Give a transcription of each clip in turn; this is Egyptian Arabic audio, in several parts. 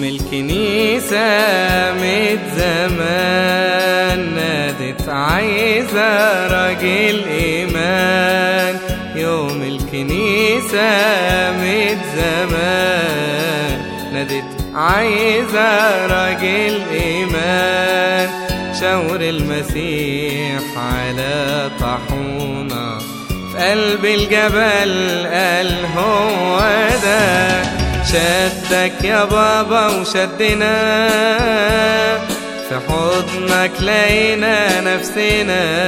يوم الكنيسة ميت زمان نادت عايزة راجل إيمان يوم الكنيسة ميت زمان نادت عايزة راجل إيمان شاور المسيح على طاحونة في قلب الجبل قال هو ده شدك يا بابا وشدنا في حضنك لقينا نفسنا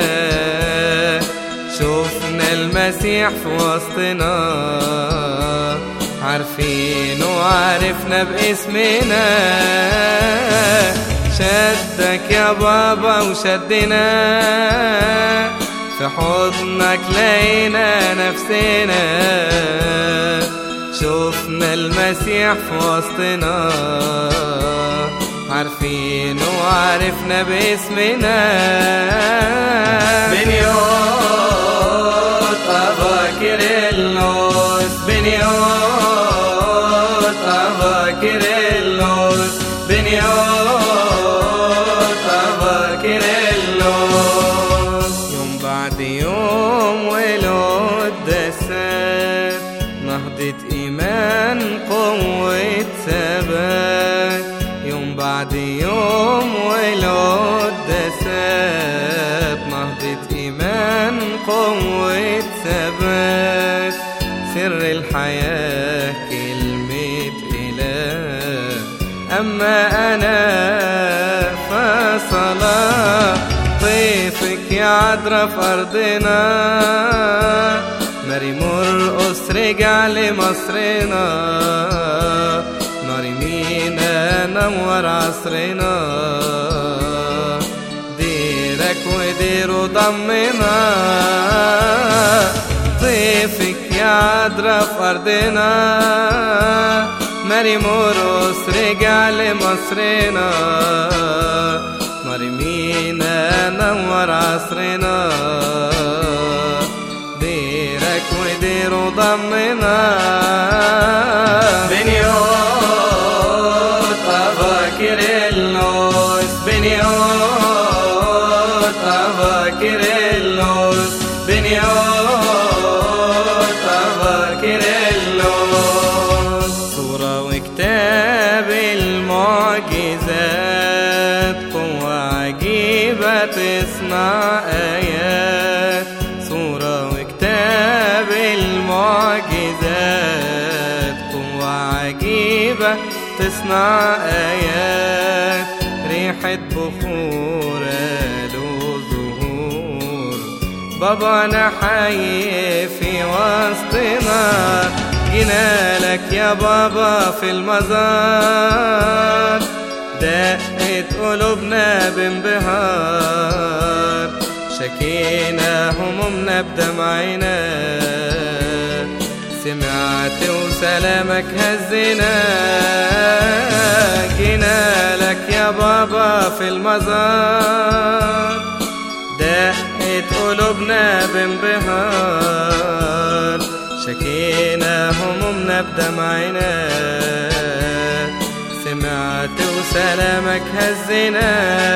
شفنا المسيح في وسطنا عارفين وعرفنا باسمنا شدك يا بابا وشدنا في حضنك لقينا نفسنا شفنا المسيح في وسطنا عارفين وعرفنا باسمنا بنيوت أبا كيرلس بنيوت أبا كيرلس بنيوت أبا كيرلس يوم بعد يوم والقداسات نهضة إيمان قوة ثبات يوم بعد يوم والقداسات نهضة إيمان قوة ثبات سر الحياة كلمة إله أما أنا فصلاة طيفك يا عذرا في أرضنا ماري مرقص رجع لمصرنا ناري مينا نور عصرنا ديرك وديره ضمنا ضيفك يا عذرا في أرضنا ماري مرقص رجع لمصرنا ناري مينا نور عصرنا ديرك وديره ضمنا بنيوت أبا كيرلس بنيوت أبا كيرلس بنيوت أبا كيرلس صورة وكتاب المعجزات قوة عجيبة تصنع آيات صورة وكتاب المعجزات قوة عجيبة تصنع آيات ريحة بخور له ظهور بابا أنا حي في وسطنا جينا لك يا بابا في المزار دقت قلوبنا بانبهار شكينا همومنا بدمعنا سمعت وسلامك هزنا جينا لك يا بابا في المزار دقت قلوبنا بانبهار شكينا همومنا بدمعنا سمعت وسلامك هزنا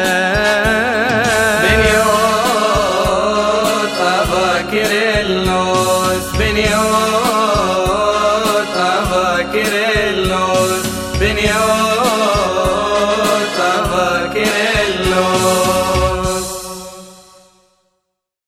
بنيوت أبا كيرلس بنيوت أبا كيرلس بنيوت أبا كيرلس